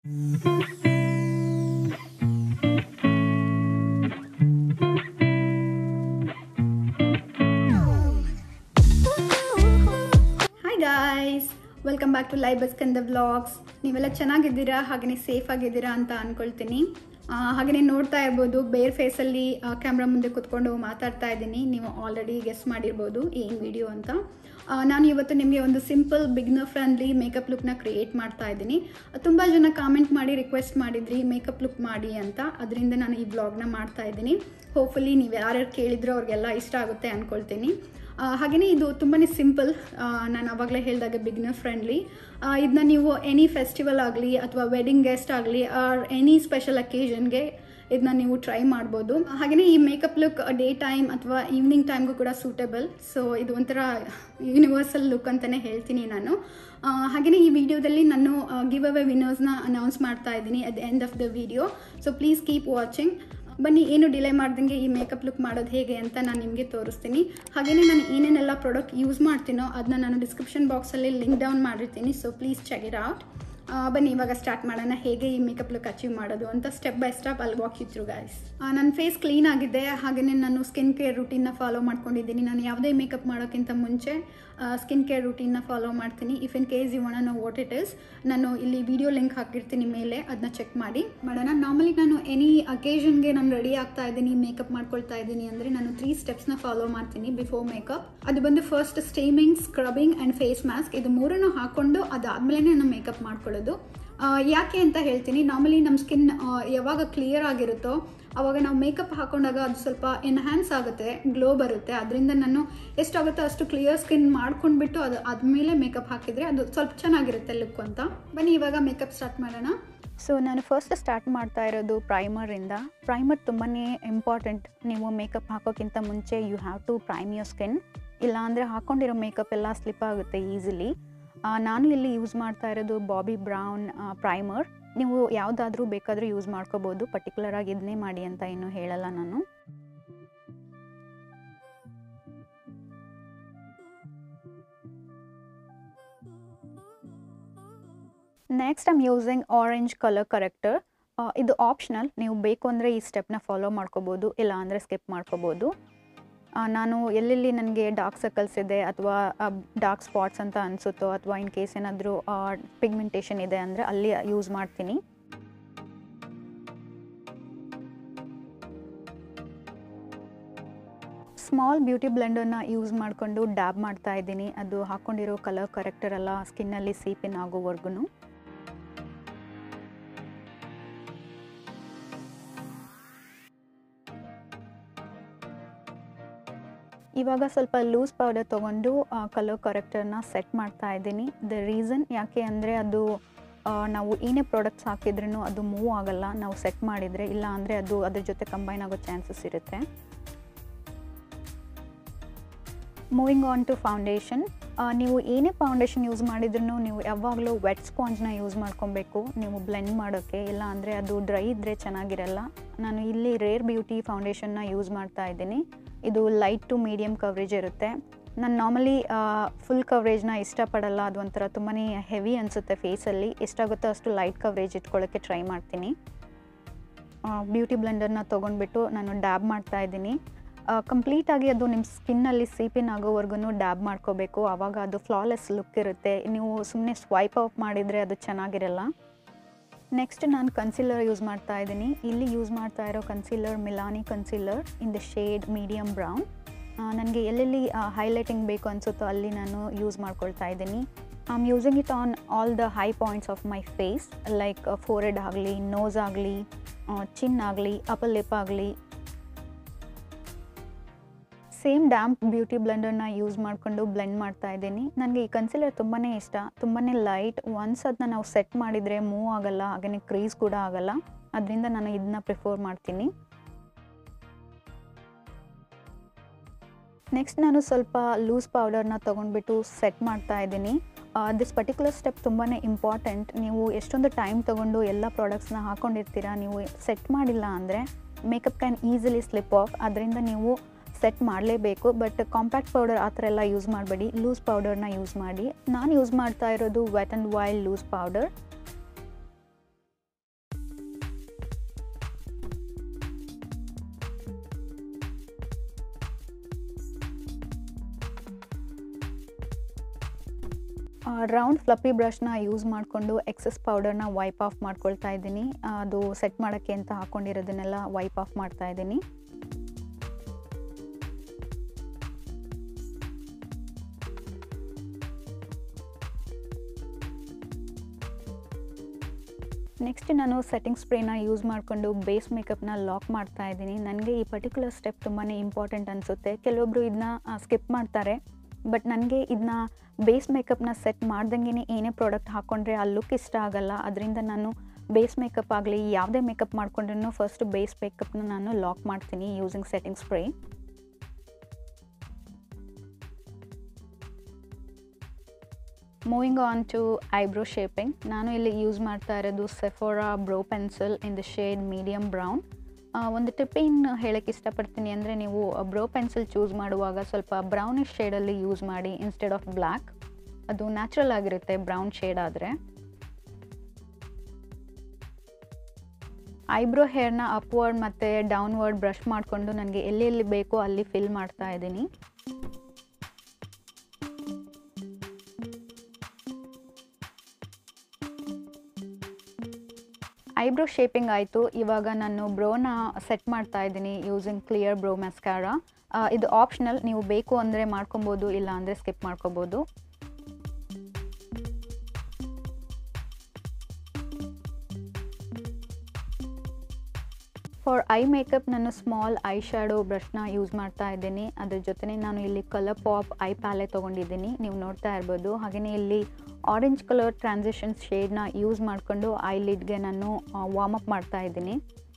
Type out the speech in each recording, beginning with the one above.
Hi guys welcome back to live ಬಸ್ಕಂದ vlogs ನೀವೆಲ್ಲ ಚೆನ್ನಾಗಿದ್ದೀರಾ ಹಾಗೆಯೇ ಸೇಫ್ ಆಗಿದ್ದೀರಾ ಅಂತ ಅಂದ್ಕೊಳ್ತೀನಿ ಹಾಗೆಯೇ ನೋಡ್ತಾ ಇರ್ಬೋದು ಬೇರೆ ಫೇಸಲ್ಲಿ ಕ್ಯಾಮ್ರಾ ಮುಂದೆ ಕುತ್ಕೊಂಡು ಮಾತಾಡ್ತಾ ಇದ್ದೀನಿ ನೀವು ಆಲ್ರೆಡಿ ಗೆಸ್ ಮಾಡಿರ್ಬೋದು ಏನು ವಿಡಿಯೋ ಅಂತ ಆ, ನಾನು ಇವತ್ತು ನಿಮಗೆ ಒಂದು ಸಿಂಪಲ್ ಬಿಗ್ನರ್ ಫ್ರೆಂಡ್ಲಿ ಮೇಕಪ್ ಲುಕ್ನ ಕ್ರಿಯೇಟ್ ಮಾಡ್ತಾ ಇದ್ದೀನಿ ತುಂಬ ಜನ ಕಾಮೆಂಟ್ ಮಾಡಿ ರಿಕ್ವೆಸ್ಟ್ ಮಾಡಿದ್ರಿ ಮೇಕಪ್ ಲುಕ್ ಮಾಡಿ ಅಂತ ಅದರಿಂದ ನಾನು ಈ ಬ್ಲಾಗ್ನ ಮಾಡ್ತಾ ಇದ್ದೀನಿ ಹೋಪ್ಫುಲಿ ನೀವು ಯಾರ್ಯಾರು ಕೇಳಿದ್ರೋ ಅವ್ರಿಗೆಲ್ಲ ಇಷ್ಟ ಆಗುತ್ತೆ ಅಂದ್ಕೊಳ್ತೀನಿ ಹಾಗೆಯೇ ಇದು ತುಂಬಾ ಸಿಂಪಲ್ ನಾನು ಆವಾಗಲೇ ಹೇಳಿದಾಗ ಬಿಗ್ನರ್ ಫ್ರೆಂಡ್ಲಿ ಇದನ್ನ ನೀವು ಎನಿ ಫೆಸ್ಟಿವಲ್ ಆಗಲಿ ಅಥವಾ ವೆಡ್ಡಿಂಗ್ ಗೆಸ್ಟ್ ಆಗಲಿ ಆರ್ ಎನಿ ಸ್ಪೆಷಲ್ ಅಕೇಷನ್ಗೆ ಇದನ್ನ ನೀವು ಟ್ರೈ ಮಾಡ್ಬೋದು ಹಾಗೆಯೇ ಈ ಮೇಕಪ್ ಲುಕ್ ಡೇ ಟೈಮ್ ಅಥವಾ ಈವ್ನಿಂಗ್ ಟೈಮ್ಗೂ ಕೂಡ ಸೂಟೇಬಲ್ ಸೊ ಇದು ಒಂಥರ ಯೂನಿವರ್ಸಲ್ ಲುಕ್ ಅಂತಲೇ ಹೇಳ್ತೀನಿ ನಾನು ಆ, ಹಾಗೆಯೇ ಈ ವಿಡಿಯೋದಲ್ಲಿ ನಾನು ಗಿವ್ ಅವೇ ವಿನ್ನರ್ಸ್ನ ಅನೌನ್ಸ್ ಮಾಡ್ತಾ ಇದ್ದೀನಿ at the end of the video so please keep watching ಬನ್ನಿ ಏನು ಡಿಲೇ ಮಾಡ್ದಂಗೆ ಈ ಮೇಕಪ್ ಲುಕ್ ಮಾಡೋದು ಹೇಗೆ ಅಂತ ನಾನು ನಿಮಗೆ ತೋರಿಸ್ತೀನಿ ಹಾಗೆಯೇ ನಾನು ಏನೇನೆಲ್ಲ ಪ್ರಾಡಕ್ಟ್ ಯೂಸ್ ಮಾಡ್ತೀನೋ ಅದನ್ನ ನಾನು ಡಿಸ್ಕ್ರಿಪ್ಷನ್ ಬಾಕ್ಸಲ್ಲಿ ಲಿಂಕ್ ಡೌನ್ ಮಾಡಿರ್ತೀನಿ so please check it out ಬನ್ನಿ ಇವಾಗ ಸ್ಟಾರ್ಟ್ ಮಾಡೋಣ ಹೇಗೆ ಈ ಮೇಕಪ್ ಲುಕ್ ಅಚೀವ್ ಮಾಡೋದು ಅಂತ ಸ್ಟೆಪ್ ಬೈ ಸ್ಟೆಪ್ ಅಲ್ಲಿ ವಾಕ್ ಇದ್ರು ಗಾಯ್ಸ್ ನನ್ನ ಫೇಸ್ ಕ್ಲೀನ್ ಆಗಿದೆ ಹಾಗೆಯೇ ನಾನು ಸ್ಕಿನ್ ಕೇರ್ ರುಟೀನ್ನ ಫಾಲೋ ಮಾಡ್ಕೊಂಡಿದ್ದೀನಿ ನಾನು ಯಾವುದೇ ಮೇಕಪ್ ಮಾಡೋಕ್ಕಿಂತ ಮುಂಚೆ ಸ್ಕಿನ್ ಕೇರ್ ರುಟೀನ್ನ ಫಾಲೋ ಮಾಡ್ತೀನಿ if in case you want know what it is ನಾನು ಇಲ್ಲಿ ವಿಡಿಯೋ ಲಿಂಕ್ ಹಾಕಿರ್ತೀನಿ ಮೇಲೆ ಅದನ್ನ ಚೆಕ್ ಮಾಡಿ ಮಾಡೋಣ ನಾರ್ಮಲಿ ನಾನು ಎನಿ ಅಕೇಷನ್ಗೆ ನಾನು ರೆಡಿ ಆಗ್ತಾ ಇದ್ದೀನಿ ಮೇಕಪ್ ಮಾಡ್ಕೊಳ್ತಾ ಇದ್ದೀನಿ ಅಂದರೆ ನಾನು ತ್ರೀ ಸ್ಟೆಪ್ಸ್ನ ಫಾಲೋ ಮಾಡ್ತೀನಿ ಬಿಫೋರ್ ಮೇಕಪ್ ಅದು ಬಂದು first steaming scrubbing and face mask ಇದು ಮೂರನ್ನು ಹಾಕೊಂಡು ಅದಾದಮೇಲೆ ನಾನು ಮೇಕಪ್ ಮಾಡ್ಕೊಳ್ಳೋದು ಆ, ಯಾಕೆ ಅಂತ ಹೇಳ್ತೀನಿ ನಾರ್ಮಲಿ ನಮ್ಮ ಸ್ಕಿನ್ ಯಾವಾಗ ಕ್ಲಿಯರ್ ಆಗಿರುತ್ತೋ ಅವಾಗ ನಾವು ಮೇಕಪ್ ಹಾಕೊಂಡಾಗ ಅದು ಸ್ವಲ್ಪ ಎನ್ಹ್ಯಾನ್ಸ್ ಆಗುತ್ತೆ ಗ್ಲೋ ಬರುತ್ತೆ ಅದರಿಂದ ನಾನು ಎಷ್ಟಾಗುತ್ತೋ ಅಷ್ಟು ಕ್ಲಿಯರ್ ಸ್ಕಿನ್ ಮಾಡ್ಕೊಂಡ್ಬಿಟ್ಟು ಅದು ಆದಮೇಲೆ ಮೇಕಪ್ ಹಾಕಿದರೆ ಅದು ಸ್ವಲ್ಪ ಚೆನ್ನಾಗಿರುತ್ತೆ ಲುಕ್ ಅಂತ ಬನ್ನಿ ಇವಾಗ ಮೇಕಪ್ ಸ್ಟಾರ್ಟ್ ಮಾಡೋಣ ಸೊ ನಾನು ಫಸ್ಟ್ ಸ್ಟಾರ್ಟ್ ಮಾಡ್ತಾ ಇರೋದು ಪ್ರೈಮರಿಂದ ಪ್ರೈಮರ್ ತುಂಬಾ ಇಂಪಾರ್ಟೆಂಟ್ ನೀವು ಮೇಕಪ್ ಹಾಕೋಕ್ಕಿಂತ ಮುಂಚೆ you have to prime your skin ಇಲ್ಲಾಂದರೆ ಹಾಕೊಂಡಿರೋ ಮೇಕಪ್ ಎಲ್ಲ ಸ್ಲಿಪ್ ಆಗುತ್ತೆ ಈಸಿಲಿ ನಾನು ಇಲ್ಲಿ ಯೂಸ್ ಮಾಡ್ತಾ ಇರೋದು ಬಾಬಿ ಬ್ರೌನ್ ಪ್ರೈಮರ್ ನೀವು ಯಾವುದಾದ್ರೂ ಬೇಕಾದರೂ ಯೂಸ್ ಮಾಡ್ಕೋಬೋದು ಪರ್ಟಿಕ್ಯುಲರ್ ಆಗಿ ಇದನ್ನೇ ಮಾಡಿ ಅಂತ ಏನು ಹೇಳಲ್ಲ ನಾನು next I'm using orange colour corrector ಇದು ಆಪ್ಷನಲ್ ನೀವು ಬೇಕು ಅಂದರೆ ಈ ಸ್ಟೆಪ್ನ ಫಾಲೋ ಮಾಡ್ಕೋಬೋದು ಇಲ್ಲ ಅಂದರೆ ಸ್ಕಿಪ್ ಮಾಡ್ಕೋಬೋದು ಆ, ನಾನು ಎಲ್ಲೆಲ್ಲಿ ನನಗೆ ಡಾರ್ಕ್ ಸರ್ಕಲ್ಸ್ ಇದೆ ಅಥವಾ ಡಾರ್ಕ್ ಸ್ಪಾಟ್ಸ್ ಅಂತ ಅನಿಸುತ್ತೋ ಅಥವಾ ಇನ್ ಕೇಸ್ ಏನಾದರೂ ಪಿಗ್ಮೆಂಟೇಷನ್ ಇದೆ ಅಂದರೆ ಅಲ್ಲಿ ಯೂಸ್ ಮಾಡ್ತೀನಿ ಸ್ಮಾಲ್ ಬ್ಯೂಟಿ ಬ್ಲೆಂಡರ್ನ ಯೂಸ್ ಮಾಡಿಕೊಂಡು ಡ್ಯಾಬ್ ಮಾಡ್ತಾ ಇದ್ದೀನಿ ಅದು ಹಾಕ್ಕೊಂಡಿರೋ ಕಲರ್ ಕರೆಕ್ಟರ್ ಎಲ್ಲ ಸ್ಕಿನ್ನಲ್ಲಿ ಸೀಪಿನ್ ಆಗೋವರೆಗೂ ಇವಾಗ ಸ್ವಲ್ಪ ಲೂಸ್ ಪೌಡರ್ ತೊಗೊಂಡು ಕಲರ್ ಕರೆಕ್ಟರ್ನ ಸೆಟ್ ಮಾಡ್ತಾ ಇದ್ದೀನಿ ದ ರೀಸನ್ ಯಾಕೆ ಅಂದರೆ ಅದು ಆ, ನಾವು ಏನೇ ಪ್ರಾಡಕ್ಟ್ಸ್ ಹಾಕಿದ್ರೂ ಅದು ಮೂವ್ ಆಗಲ್ಲ ನಾವು ಸೆಟ್ ಮಾಡಿದರೆ ಇಲ್ಲ ಅಂದರೆ ಅದು ಅದ್ರ ಜೊತೆ ಕಂಬೈನ್ ಆಗೋ ಚಾನ್ಸಸ್ ಇರುತ್ತೆ ಮೂವಿಂಗ್ ಆನ್ ಟು ಫೌಂಡೇಶನ್ ನೀವು ಏನೇ ಫೌಂಡೇಶನ್ ಯೂಸ್ ಮಾಡಿದ್ರೂ ನೀವು ಯಾವಾಗಲೂ ವೆಟ್ ಸ್ಪಾಂಜ್ನ ಯೂಸ್ ಮಾಡ್ಕೊಬೇಕು ನೀವು ಬ್ಲೆಂಡ್ ಮಾಡೋಕ್ಕೆ ಇಲ್ಲ ಅಂದರೆ ಅದು ಡ್ರೈ ಇದ್ದರೆ ಚೆನ್ನಾಗಿರಲ್ಲ ನಾನು ಇಲ್ಲಿ ರೇರ್ ಬ್ಯೂಟಿ ಫೌಂಡೇಶನ್ನ ಯೂಸ್ ಮಾಡ್ತಾ ಇದ್ದೀನಿ ಇದು ಲೈಟ್ ಟು ಮೀಡಿಯಮ್ ಕವ್ರೇಜ್ ಇರುತ್ತೆ ನಾನು ನಾರ್ಮಲಿ ಫುಲ್ ಕವ್ರೇಜ್ನ ಇಷ್ಟಪಡಲ್ಲ ಅದು ಒಂಥರ ತುಂಬಾ ಹೆವಿ ಅನಿಸುತ್ತೆ ಫೇಸಲ್ಲಿ ಎಷ್ಟಾಗುತ್ತೋ ಅಷ್ಟು ಲೈಟ್ ಕವ್ರೇಜ್ ಇಟ್ಕೊಳ್ಳೋಕ್ಕೆ ಟ್ರೈ ಮಾಡ್ತೀನಿ ಬ್ಯೂಟಿ ಬ್ಲೆಂಡರ್ನ ತೊಗೊಂಡ್ಬಿಟ್ಟು ನಾನು ಡ್ಯಾಬ್ ಮಾಡ್ತಾ ಇದ್ದೀನಿ ಕಂಪ್ಲೀಟಾಗಿ ಅದು ನಿಮ್ಮ ಸ್ಕಿನ್ನಲ್ಲಿ ಸೀಪಿನ್ ಆಗೋವರೆಗೂ ಡ್ಯಾಬ್ ಮಾಡ್ಕೋಬೇಕು ಆವಾಗ ಅದು ಫ್ಲಾಲೆಸ್ ಲುಕ್ ಇರುತ್ತೆ ನೀವು ಸುಮ್ಮನೆ ಸ್ವೈಪ್ ಔಟ್ ಮಾಡಿದರೆ ಅದು ಚೆನ್ನಾಗಿರಲ್ಲ ನೆಕ್ಸ್ಟ್ ನಾನು ಕನ್ಸಿಲರ್ ಯೂಸ್ ಮಾಡ್ತಾ ಇದ್ದೀನಿ ಇಲ್ಲಿ ಯೂಸ್ ಮಾಡ್ತಾ ಇರೋ concealer Milani concealer in the shade medium brown ನನಗೆ ಎಲ್ಲೆಲ್ಲಿ ಹೈಲೈಟಿಂಗ್ ಬೇಕು ಅನಿಸುತ್ತೋ ಅಲ್ಲಿ ನಾನು ಯೂಸ್ ಮಾಡ್ಕೊಳ್ತಾ ಇದ್ದೀನಿ I am using it on all the high points of my face like forehead ಆಗಲಿ ನೋಸ್ ಆಗಲಿ ಚಿನ್ ಆಗಲಿ ಅಪರ್ ಲಿಪ್ ಆಗಲಿ ಸೇಮ್ ಡ್ಯಾಂಪ್ ಬ್ಯೂಟಿ ಬ್ಲೆಂಡರ್ನ ಯೂಸ್ ಮಾಡಿಕೊಂಡು ಬ್ಲೆಂಡ್ ಮಾಡ್ತಾ ಇದ್ದೀನಿ ನನಗೆ ಈ ಕನ್ಸಿಲರ್ ತುಂಬಾ ಇಷ್ಟ ತುಂಬಾ ಲೈಟ್ ಒನ್ಸ್ ಅದನ್ನ ನಾವು ಸೆಟ್ ಮಾಡಿದರೆ ಮೂವ್ ಆಗಲ್ಲ ಹಾಗೆಯೇ ಕ್ರೀಸ್ ಕೂಡ ಆಗಲ್ಲ ಅದರಿಂದ ನಾನು ಇದನ್ನ ಪ್ರಿಫರ್ ಮಾಡ್ತೀನಿ ನೆಕ್ಸ್ಟ್ ನಾನು ಸ್ವಲ್ಪ ಲೂಸ್ ಪೌಡರ್ನ ತೊಗೊಂಡ್ಬಿಟ್ಟು ಸೆಟ್ ಮಾಡ್ತಾ ಇದ್ದೀನಿ ದಿಸ್ ಪರ್ಟಿಕ್ಯುಲರ್ ಸ್ಟೆಪ್ ತುಂಬಾ ಇಂಪಾರ್ಟೆಂಟ್ ನೀವು ಎಷ್ಟೊಂದು ಟೈಮ್ ತೊಗೊಂಡು ಎಲ್ಲ ಪ್ರಾಡಕ್ಟ್ಸ್ನ ಹಾಕೊಂಡಿರ್ತೀರಾ ನೀವು ಸೆಟ್ ಮಾಡಿಲ್ಲ ಅಂದರೆ makeup can easily slip off ಅದರಿಂದ ನೀವು ಸೆಟ್ ಮಾಡಲೇಬೇಕು ಬಟ್ ಕಾಂಪ್ಯಾಕ್ಟ್ ಪೌಡರ್ ಆ ಥರ ಎಲ್ಲ ಯೂಸ್ ಮಾಡಬೇಡಿ ಲೂಸ್ ಪೌಡರ್ನ ಯೂಸ್ ಮಾಡಿ ನಾನು ಯೂಸ್ ಮಾಡ್ತಾ ಇರೋದು wet and wild loose powder round fluffy ಬ್ರಷ್ನ ಯೂಸ್ ಮಾಡಿಕೊಂಡು ಎಕ್ಸಸ್ ಪೌಡರ್ನ ವೈಪ್ ಆಫ್ ಮಾಡ್ಕೊಳ್ತಾ ಇದ್ದೀನಿ ಅದು ಸೆಟ್ ಮಾಡೋಕ್ಕೆ ಅಂತ ಹಾಕ್ಕೊಂಡಿರೋದನ್ನೆಲ್ಲ ವೈಪ್ ಆಫ್ ಮಾಡ್ತಾ ಇದ್ದೀನಿ ನೆಕ್ಸ್ಟ್ ನಾನು ಸೆಟ್ಟಿಂಗ್ ಸ್ಪ್ರೇನ ಯೂಸ್ ಮಾಡಿಕೊಂಡು ಬೇಸ್ ಮೇಕಪ್ನ ಲಾಕ್ ಮಾಡ್ತಾ ಇದ್ದೀನಿ ನನಗೆ ಈ ಪರ್ಟಿಕ್ಯುಲರ್ ಸ್ಟೆಪ್ ತುಂಬಾ ಇಂಪಾರ್ಟೆಂಟ್ ಅನಿಸುತ್ತೆ ಕೆಲವೊಬ್ಬರು ಇದನ್ನ ಸ್ಕಿಪ್ ಮಾಡ್ತಾರೆ ಬಟ್ ನನಗೆ ಇದನ್ನ ಬೇಸ್ ಮೇಕಪ್ನ ಸೆಟ್ ಮಾಡ್ದಂಗೆ ಏನೇ ಪ್ರಾಡಕ್ಟ್ ಹಾಕ್ಕೊಂಡ್ರೆ ಆ ಲುಕ್ ಇಷ್ಟ ಆಗಲ್ಲ ಅದರಿಂದ ನಾನು ಬೇಸ್ ಮೇಕಪ್ ಆಗಲಿ ಯಾವುದೇ ಮೇಕಪ್ ಮಾಡ್ಕೊಂಡ್ರೂ ಫಸ್ಟ್ ಬೇಸ್ ಮೇಕಪ್ನ ನಾನು ಲಾಕ್ ಮಾಡ್ತೀನಿ using setting spray moving on to eyebrow shaping ನಾನು ಇಲ್ಲಿ ಯೂಸ್ ಮಾಡ್ತಾ ಇರೋದು Sephora brow pencil in the shade medium brown ಒಂದು ಟಿಪ್ ಏನು ಹೇಳೋಕ್ಕೆ ಇಷ್ಟಪಡ್ತೀನಿ ಅಂದರೆ ನೀವು ಬ್ರೋ ಪೆನ್ಸಿಲ್ ಚೂಸ್ ಮಾಡುವಾಗ ಸ್ವಲ್ಪ ಬ್ರೌನಿಶ್ ಶೇಡಲ್ಲಿ ಯೂಸ್ ಮಾಡಿ ಇನ್ಸ್ಟೆಡ್ ಆಫ್ ಬ್ಲ್ಯಾಕ್ ಅದು ನ್ಯಾಚುರಲ್ ಆಗಿರುತ್ತೆ ಬ್ರೌನ್ ಶೇಡ್ ಆದರೆ ಐಬ್ರೋ ಹೇರ್ನ ಅಪ್ವರ್ಡ್ ಮತ್ತು ಡೌನ್ವರ್ಡ್ ಬ್ರಷ್ ಮಾಡಿಕೊಂಡು ನನಗೆ ಎಲ್ಲೆಲ್ಲಿ ಬೇಕೋ ಅಲ್ಲಿ ಫಿಲ್ ಮಾಡ್ತಾ ಇದ್ದೀನಿ ಐಬ್ರೋ ಶೇಪಿಂಗ್ ಆಯಿತು ಇವಾಗ ನಾನು ಬ್ರೋನ ಸೆಟ್ ಮಾಡ್ತಾ ಇದ್ದೀನಿ ಯೂಸಿಂಗ್ ಕ್ಲಿಯರ್ ಬ್ರೋ ಮ್ಯಾಸ್ಕ್ಯಾರಾ ಇದು ಆಪ್ಷನಲ್ ನೀವು ಬೇಕು ಅಂದರೆ ಮಾಡ್ಕೊಬೋದು ಇಲ್ಲ ಅಂದರೆ ಸ್ಕಿಪ್ ಮಾಡ್ಕೋಬೋದು ಫಾರ್ ಐ ಮೇಕಪ್ ನಾನು ಸ್ಮಾಲ್ ಐ ಶ್ಯಾಡೋ ಬ್ರಷ್ನ ಯೂಸ್ ಮಾಡ್ತಾ ಇದ್ದೀನಿ ಅದ್ರ ಜೊತೆ ನಾನು ಇಲ್ಲಿ ಕಲರ್ ಪಾಪ್ ಐ ಪ್ಯಾಲೆ ತೊಗೊಂಡಿದ್ದೀನಿ ನೀವು ನೋಡ್ತಾ ಇರ್ಬೋದು ಹಾಗೆಯೇ ಇಲ್ಲಿ ಆರೆಂಜ್ ಕಲರ್ ಟ್ರಾನ್ಸಿಷನ್ ಶೇಡ್ನ ಯೂಸ್ ಮಾಡಿಕೊಂಡು ಐ ಲಿಡ್ಗೆ ನಾನು ವಾರ್ಮ್ ಅಪ್ ಮಾಡ್ತಾ ಇದ್ದೀನಿ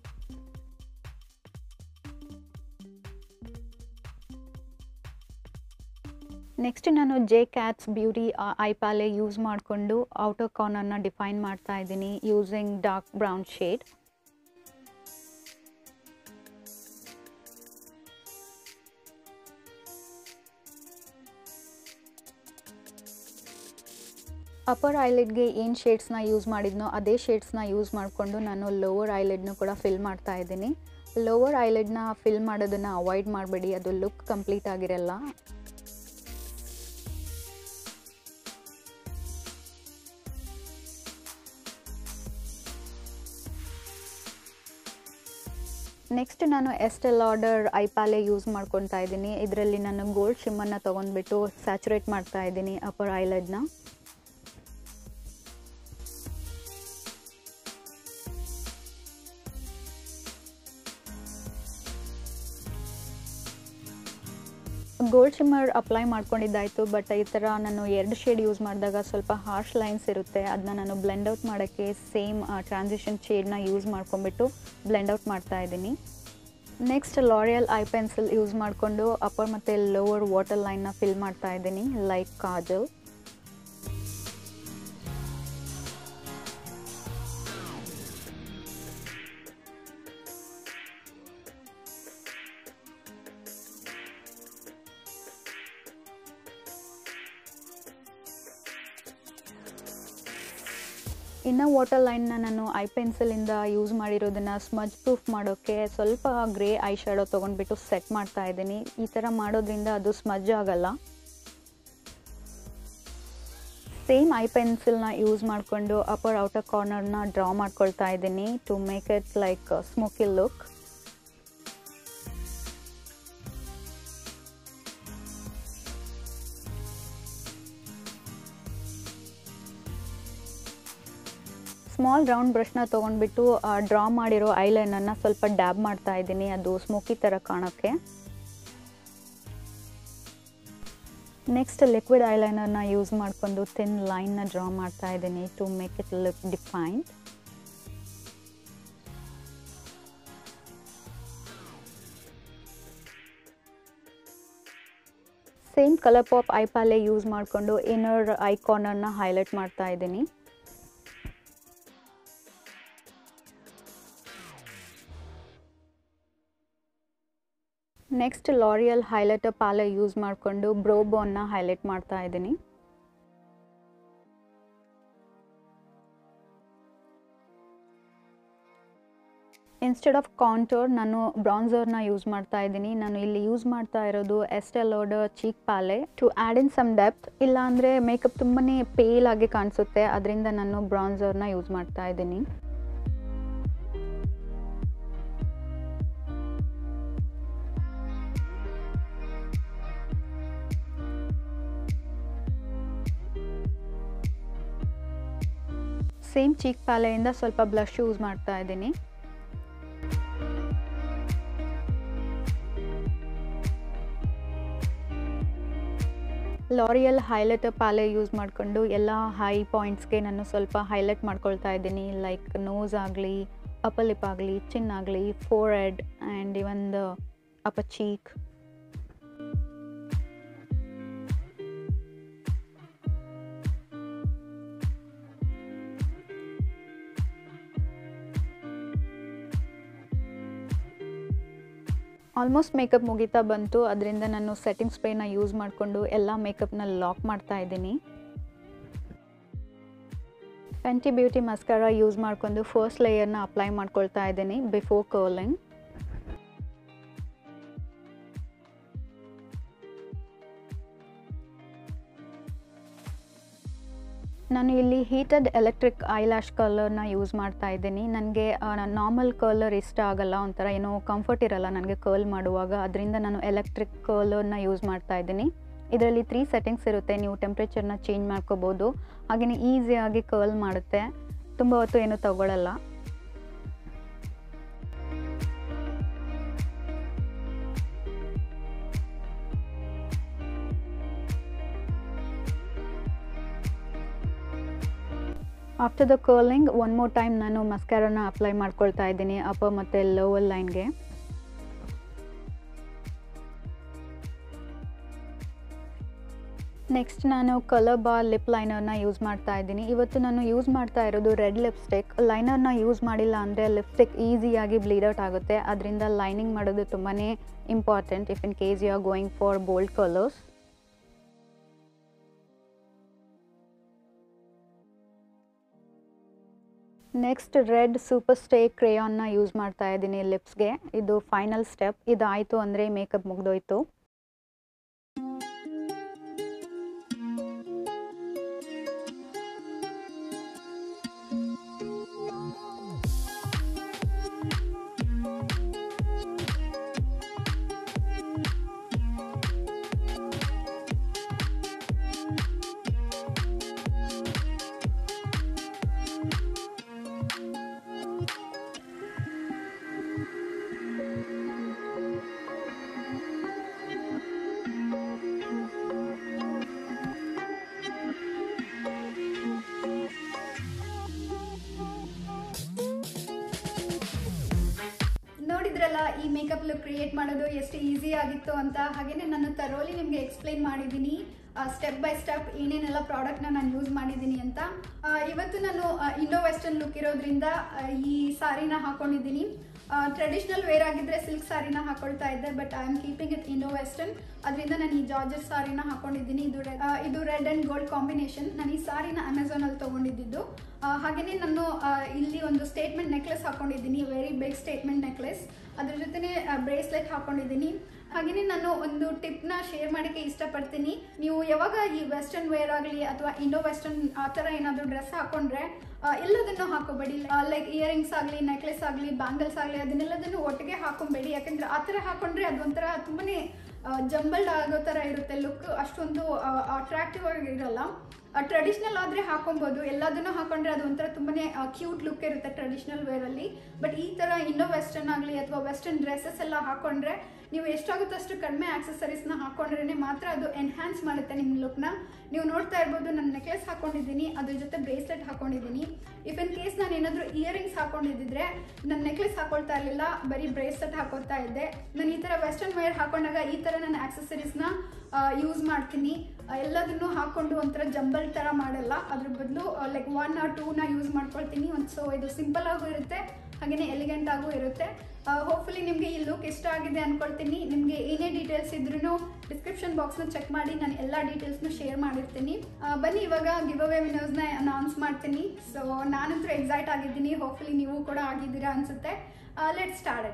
ನೆಕ್ಸ್ಟ್ ನಾನು J cats beauty eye palette use ಮಾಡಿಕೊಂಡು ಔಟರ್ ಕಾರ್ನರ್ನ ಡಿಫೈನ್ ಮಾಡ್ತಾ ಇದ್ದೀನಿ using dark brown shade upper ಐಲೆಡ್ಗೆ ಏನು ಶೇಡ್ಸ್ನ ಯೂಸ್ ಮಾಡಿದ್ನೋ ಅದೇ ಶೇಡ್ಸ್ನ ಯೂಸ್ ಮಾಡಿಕೊಂಡು ನಾನು ಲೋವರ್ ಐಲೆಡ್ನು ಕೂಡ ಫಿಲ್ ಮಾಡ್ತಾ ಇದ್ದೀನಿ ಲೋವರ್ ಐಲೆಡ್ನ ಫಿಲ್ ಮಾಡೋದನ್ನು ಅವಾಯ್ಡ್ ಮಾಡಬೇಡಿ ಅದು ಲುಕ್ ಕಂಪ್ಲೀಟ್ ಆಗಿರಲ್ಲ ನೆಕ್ಸ್ಟ್ ನಾನು ಎಸ್ಟೆಲ್ ಆರ್ಡರ್ ಐಪಾಲೆ ಯೂಸ್ ಮಾಡ್ಕೊತಾ ಇದ್ದೀನಿ ಇದರಲ್ಲಿ ನಾನು ಗೋಲ್ಡ್ ಶಿಮ್ಮನ್ನು ತೊಗೊಂಡ್ಬಿಟ್ಟು ಸ್ಯಾಚುರೇಟ್ ಮಾಡ್ತಾ ಇದ್ದೀನಿ ಅಪ್ಪರ್ ಐಲೆಡ್ನ ಗೋಲ್ಡ್ ಶಿಮ್ಮರ್ ಅಪ್ಲೈ ಮಾಡ್ಕೊಂಡಿದ್ದಾಯಿತು ಬಟ್ ಈ ಥರ ನಾನು ಎರಡು ಶೇಡ್ ಯೂಸ್ ಮಾಡಿದಾಗ ಸ್ವಲ್ಪ ಹಾರ್ಶ್ ಲೈನ್ಸ್ ಇರುತ್ತೆ ಅದನ್ನ ನಾನು ಬ್ಲೆಂಡ್ ಔಟ್ ಮಾಡೋಕ್ಕೆ ಸೇಮ್ ಟ್ರಾನ್ಸಿಷನ್ ಶೇಡ್ನ ಯೂಸ್ ಮಾಡ್ಕೊಂಬಿಟ್ಟು ಬ್ಲೆಂಡ್ ಔಟ್ ಮಾಡ್ತಾ ಇದ್ದೀನಿ next L'Oreal eye pencil use ಮಾಡಿಕೊಂಡು ಅಪ್ಪರ್ ಮತ್ತು ಲೋವರ್ ವಾಟರ್ ಲೈನ್ನ ಫಿಲ್ ಮಾಡ್ತಾ ಇದ್ದೀನಿ ಲೈಕ್ ಕಾಜಲ್ ಇನ್ನು ವಾಟರ್ ಲೈನ್ನ ನಾನು ಐ ಪೆನ್ಸಿಲಿಂದ ಯೂಸ್ ಮಾಡಿರೋದನ್ನು ಸ್ಮಜ್ ಪ್ರೂಫ್ ಮಾಡೋಕ್ಕೆ ಸ್ವಲ್ಪ ಗ್ರೇ ಐ ಶ್ಯಾಡೋ ತೊಗೊಂಡ್ಬಿಟ್ಟು ಸೆಟ್ ಮಾಡ್ತಾ ಇದ್ದೀನಿ ಈ ಥರ ಮಾಡೋದ್ರಿಂದ ಅದು ಸ್ಮಜ್ ಆಗಲ್ಲ ಸೇಮ್ ಐ ಪೆನ್ಸಿಲ್ನ ಯೂಸ್ ಮಾಡಿಕೊಂಡು ಅಪ್ಪರ್ ಔಟರ್ ಕಾರ್ನರ್ನ ಡ್ರಾ ಮಾಡ್ಕೊಳ್ತಾ ಇದ್ದೀನಿ to make it like smoky look small round ಬ್ರಷ್ನ ತೊಗೊಂಡ್ಬಿಟ್ಟು ಡ್ರಾ ಮಾಡಿರೋ ಐಲೈನನ್ನು ಸ್ವಲ್ಪ ಡ್ಯಾಬ್ ಮಾಡ್ತಾ ಇದ್ದೀನಿ ಅದು ಸ್ಮೋಕಿ ಥರ ಕಾಣೋಕ್ಕೆ ನೆಕ್ಸ್ಟ್ ಲಿಕ್ವಿಡ್ ಐಲೈನರ್ನ ಯೂಸ್ ಮಾಡಿಕೊಂಡು ಥಿನ್ ಲೈನ್ನ ಡ್ರಾ ಮಾಡ್ತಾ ಇದ್ದೀನಿ to make it look defined same colour pop eye palette use ಮಾಡಿಕೊಂಡು ಇನ್ನರ್ ಐ ಕಾರ್ನರ್ನ ಹೈಲೈಟ್ ಮಾಡ್ತಾ ಇದ್ದೀನಿ next L'Oreal highlighter palette use ಮಾಡಿಕೊಂಡು ಬ್ರೋ ಬೋನ್ನ ಹೈಲೈಟ್ ಮಾಡ್ತಾ ಇದ್ದೀನಿ ಇನ್ಸ್ಟೆಡ್ ಆಫ್ ಕಾಂಟೋರ್ ನಾನು ಬ್ರಾನ್ಸರ್ನ ಯೂಸ್ ಮಾಡ್ತಾ ಇದ್ದೀನಿ ನಾನು ಇಲ್ಲಿ ಯೂಸ್ ಮಾಡ್ತಾ ಇರೋದು Estee Lauder cheek palette to add in some depth ಇಲ್ಲ ಅಂದರೆ ಮೇಕಪ್ ತುಂಬಾ ಪೇಲ್ ಆಗಿ ಕಾಣಿಸುತ್ತೆ ಅದರಿಂದ ನಾನು ಬ್ರಾನ್ಸರ್ನ ಯೂಸ್ ಮಾಡ್ತಾ ಇದ್ದೀನಿ ಸೇಮ್ ಚೀಕ್ ಪ್ಯಾಲೆಯಿಂದ ಸ್ವಲ್ಪ ಬ್ಲಷ್ ಯೂಸ್ ಮಾಡ್ತಾ ಇದ್ದೀನಿ ಲಾರಿಯಲ್ ಹೈಲೈಟರ್ ಪ್ಯಾಲೆ ಯೂಸ್ ಮಾಡಿಕೊಂಡು ಎಲ್ಲ ಹೈ ಪಾಯಿಂಟ್ಸ್ಗೆ ನಾನು ಸ್ವಲ್ಪ ಹೈಲೈಟ್ ಮಾಡ್ಕೊಳ್ತಾ ಇದ್ದೀನಿ ಲೈಕ್ ನೋಸ್ ಆಗಲಿ ಅಪ್ಪರ್ ಲಿಪ್ ಆಗಲಿ ಚಿನ್ ಆಗಲಿ forehead and even the upper cheek almost makeup ಮುಗಿತಾ ಬಂತು ಅದರಿಂದ ನಾನು ಸೆಟ್ಟಿಂಗ್ ಸ್ಪ್ರೇನ ಯೂಸ್ ಮಾಡಿಕೊಂಡು ಎಲ್ಲ ಮೇಕಪ್ನ ಲಾಕ್ ಮಾಡ್ತಾ ಇದ್ದೀನಿ ಫೆಂಟಿ ಬ್ಯೂಟಿ ಮಸ್ಕಾರ ಯೂಸ್ ಮಾಡಿಕೊಂಡು ಫಸ್ಟ್ ಲೇಯರ್ನ ಅಪ್ಲೈ ಮಾಡ್ಕೊಳ್ತಾ ಇದ್ದೀನಿ ಬಿಫೋರ್ ಕರ್ಲಿಂಗ್ ನಾನು ಇಲ್ಲಿ ಹೀಟೆಡ್ ಎಲೆಕ್ಟ್ರಿಕ್ ಐಲ್ಯಾಶ್ ಕಲರ್ನ ಯೂಸ್ ಮಾಡ್ತಾ ಇದ್ದೀನಿ ನನಗೆ ನಾರ್ಮಲ್ ಕಲರ್ ಇಷ್ಟ ಆಗಲ್ಲ ಒಂಥರ ಏನೋ ಕಂಫರ್ಟ್ ಇರಲ್ಲ ನನಗೆ ಕರ್ಲ್ ಮಾಡುವಾಗ ಅದರಿಂದ ನಾನು ಎಲೆಕ್ಟ್ರಿಕ್ ಕಲರ್ನ ಯೂಸ್ ಮಾಡ್ತಾ ಇದ್ದೀನಿ ಇದರಲ್ಲಿ ತ್ರೀ ಸೆಟ್ಟಿಂಗ್ಸ್ ಇರುತ್ತೆ ನೀವು ಟೆಂಪ್ರೇಚರ್ನ ಚೇಂಜ್ ಮಾಡ್ಕೋಬೋದು ಹಾಗೆಯೇ ಈಸಿಯಾಗಿ ಕರ್ಲ್ ಮಾಡುತ್ತೆ ತುಂಬ ಹೊತ್ತು ಏನು ತಗೊಳ್ಳಲ್ಲ after the curling one more time ನಾನು ಮಸ್ಕ್ಯಾರನ ಅಪ್ಲೈ ಮಾಡ್ಕೊಳ್ತಾ ಇದ್ದೀನಿ ಅಪ್ಪರ್ ಮತ್ತು ಲೋವರ್ ಲೈನ್ಗೆ ನೆಕ್ಸ್ಟ್ ನಾನು ಕಲರ್ ಬಾರ್ ಲಿಪ್ ಲೈನರ್ನ ಯೂಸ್ ಮಾಡ್ತಾ ಇದ್ದೀನಿ ಇವತ್ತು ನಾನು ಯೂಸ್ ಮಾಡ್ತಾ ಇರೋದು ರೆಡ್ ಲಿಪ್ಸ್ಟಿಕ್ ಲೈನರ್ನ ಯೂಸ್ ಮಾಡಿಲ್ಲ ಅಂದರೆ ಲಿಪ್ಸ್ಟಿಕ್ ಈಸಿಯಾಗಿ ಬ್ಲೀಡ್ ಔಟ್ ಆಗುತ್ತೆ ಅದರಿಂದ ಲೈನಿಂಗ್ ಮಾಡೋದು ತುಂಬಾ important if in case you are going for bold colours next red super stay ಕ್ರೇಯಾನ್ನ ಯೂಸ್ ಮಾಡ್ತಾ ಇದ್ದೀನಿ ಲಿಪ್ಸ್ಗೆ ಇದು ಫೈನಲ್ ಸ್ಟೆಪ್ ಇದಾಯಿತು ಅಂದರೆ ಮೇಕಪ್ ಮುಗ್ದೋಯ್ತು ನೋಡಿದ್ರಲ್ಲ ಈ ಮೇಕಪ್ ಲುಕ್ ಕ್ರಿಯೇಟ್ ಮಾಡೋದು ಎಷ್ಟು ಈಸಿ ಆಗಿತ್ತು ಅಂತ ಹಾಗೇನೆ ನಾನು ತರೋಲಿ ನಿಮಗೆ ಎಕ್ಸ್ಪ್ಲೈನ್ ಮಾಡಿದ್ದೀನಿ ಸ್ಟೆಪ್ ಬೈ ಸ್ಟೆಪ್ ಏನೇನೆಲ್ಲ ಪ್ರಾಡಕ್ಟ್ನ ನಾನು ಯೂಸ್ ಮಾಡಿದ್ದೀನಿ ಅಂತ ಆ, ಇವತ್ತು ನಾನು ಇಂಡೋ ವೆಸ್ಟರ್ನ್ ಲುಕ್ ಇರೋದ್ರಿಂದ ಆ, ಈ ಸಾರಿನ ಹಾಕೊಂಡಿದ್ದೀನಿ ಟ್ರೆಡಿಷ್ನಲ್ ವೇರ್ ಆಗಿದ್ರೆ ಸಿಲ್ಕ್ ಸಾರಿನ ಹಾಕೊಳ್ತಾ ಇದ್ದೆ but I am keeping it Indo western ಅದರಿಂದ ನಾನು ಈ ಜಾರ್ಜಸ್ ಸಾರಿನ ಹಾಕೊಂಡಿದ್ದೀನಿ ಇದು red- ಆ, ಇದು ರೆಡ್ ಆ್ಯಂಡ್ ಗೋಲ್ಡ್ ಕಾಂಬಿನೇಷನ್ ನಾನು ಈ ಸಾರಿನ ಅಮೆಝಾನಲ್ಲಿ ತೊಗೊಂಡಿದ್ದು ಹಾಗೆಯೇ ನಾನು ಆ, ಇಲ್ಲಿ ಒಂದು ಸ್ಟೇಟ್ಮೆಂಟ್ ನೆಕ್ಲೆಸ್ ಹಾಕೊಂಡಿದ್ದೀನಿ ವೆರಿ ಬಿಗ್ ಸ್ಟೇಟ್ಮೆಂಟ್ ನೆಕ್ಲೆಸ್ ಅದ್ರ ಜೊತೆನೆ ಬ್ರೇಸ್ಲೆಟ್ ಹಾಕೊಂಡಿದ್ದೀನಿ ಹಾಗೆಯೇ ನಾನು ಒಂದು ಟಿಪ್ನ ಶೇರ್ ಮಾಡೋಕ್ಕೆ ಇಷ್ಟಪಡ್ತೀನಿ ನೀವು ಯಾವಾಗ ಈ ವೆಸ್ಟರ್ನ್ ವೇರ್ ಆಗಲಿ ಅಥವಾ ಇಂಡೋ ವೆಸ್ಟರ್ನ್ ಆ ಥರ ಏನಾದರೂ ಡ್ರೆಸ್ ಹಾಕೊಂಡ್ರೆ ಆ, ಎಲ್ಲದನ್ನು ಹಾಕೋಬೇಡಿ ಲೈಕ್ ಇಯರಿಂಗ್ಸ್ ಆಗಲಿ ನೆಕ್ಲೆಸ್ ಆಗಲಿ ಬ್ಯಾಂಗಲ್ಸ್ ಆಗಲಿ ಅದನ್ನೆಲ್ಲದನ್ನು ಒಟ್ಟಿಗೆ ಹಾಕೊಂಬೇಡಿ ಯಾಕಂದ್ರೆ ಆ ಥರ ಹಾಕೊಂಡ್ರೆ ಅದೊಂಥರ ತುಂಬಾನೇ ಜಂಬಲ್ಡ್ ಆಗೋ ಥರ ಇರುತ್ತೆ ಲುಕ್ ಅಷ್ಟೊಂದು ಅಟ್ರಾಕ್ಟಿವ್ ಆಗಿ ಇರಲ್ಲ ಟ್ರೆಡಿಷ್ನಲ್ ಆದರೆ ಹಾಕೊಬೋದು ಎಲ್ಲದನ್ನು ಹಾಕೊಂಡ್ರೆ ಅದು ಒಂಥರ ತುಂಬಾನೇ ಕ್ಯೂಟ್ ಲುಕ್ ಇರುತ್ತೆ ಟ್ರೆಡಿಷ್ನಲ್ ವೇರಲ್ಲಿ ಬಟ್ ಈ ಥರ ಇನ್ನೋ ವೆಸ್ಟರ್ನ್ ಆಗಲಿ ಅಥವಾ ವೆಸ್ಟರ್ನ್ ಡ್ರೆಸ್ಸಸ್ ಎಲ್ಲ ಹಾಕೊಂಡ್ರೆ ನೀವು ಎಷ್ಟಾಗುತ್ತೋ ಅಷ್ಟು ಕಡಿಮೆ ಆಕ್ಸೆಸರೀಸ್ನ ಹಾಕೊಂಡ್ರೆ ಮಾತ್ರ ಅದು ಎನ್ಹ್ಯಾನ್ಸ್ ಮಾಡುತ್ತೆ ನಿಮ್ಮ ಲುಕ್ನ ನೀವು ನೋಡ್ತಾ ಇರ್ಬೋದು ನಾನು ನೆಕ್ಲೆಸ್ ಹಾಕೊಂಡಿದ್ದೀನಿ ಅದ್ರ ಜೊತೆ ಬ್ರೇಸ್ಲೆಟ್ ಹಾಕೊಂಡಿದ್ದೀನಿ ಇಫ್ ಇನ್ ಕೇಸ್ ನಾನು ಏನಾದರೂ ಇಯರಿಂಗ್ಸ್ ಹಾಕೊಂಡಿದ್ದಿದ್ರೆ ನಾನು ನೆಕ್ಲೆಸ್ ಹಾಕೊಳ್ತಾ ಇರಲಿಲ್ಲ ಬರೀ ಬ್ರೇಸ್ಲೆಟ್ ಹಾಕೋತಾ ಇದ್ದೆ ನಾನು ಈ ಥರ ವೆಸ್ಟರ್ನ್ ವೇರ್ ಹಾಕೊಂಡಾಗ ಈ ಥರ ನನ್ನ ಆಕ್ಸೆಸರೀಸ್ನ ಯೂಸ್ ಮಾಡ್ತೀನಿ ಎಲ್ಲದನ್ನು ಹಾಕೊಂಡು ಒಂಥರ ಜಂಬಲ್ ಥರ ಮಾಡಲ್ಲ ಅದ್ರ ಬದಲು ಲೈಕ್ ಒನ್ ಆರ್ ಟೂನ ಯೂಸ್ ಮಾಡ್ಕೊಳ್ತೀನಿ ಒಂದು ಸೊ ಇದು ಸಿಂಪಲ್ ಆಗೂ ಇರುತ್ತೆ ಹಾಗೆಯೇ ಎಲಿಗೆಂಟ್ ಆಗೂ ಇರುತ್ತೆ ಹೋಪ್ಫುಲಿ ನಿಮಗೆ ಈ ಲುಕ್ ಇಷ್ಟ ಆಗಿದೆ ಅಂದ್ಕೊಳ್ತೀನಿ ನಿಮಗೆ ಏನೇ ಡೀಟೇಲ್ಸ್ ಇದ್ರೂ ಡಿಸ್ಕ್ರಿಪ್ಷನ್ ಬಾಕ್ಸ್ನ ಚೆಕ್ ಮಾಡಿ ನಾನು ಎಲ್ಲ ಡೀಟೇಲ್ಸ್ನು ಶೇರ್ ಮಾಡಿರ್ತೀನಿ ಆ, ಬನ್ನಿ ಇವಾಗ ಗಿವ್ ಅವೇ ವಿನರ್ಸ್ನ ಅನೌನ್ಸ್ ಮಾಡ್ತೀನಿ ಸೊ ನಾನಂತೂ ಎಕ್ಸೈಟ್ ಆಗಿದ್ದೀನಿ ಹೋಪ್ಫುಲಿ ನೀವು ಕೂಡ ಆಗಿದ್ದೀರಾ ಅನಿಸುತ್ತೆ let start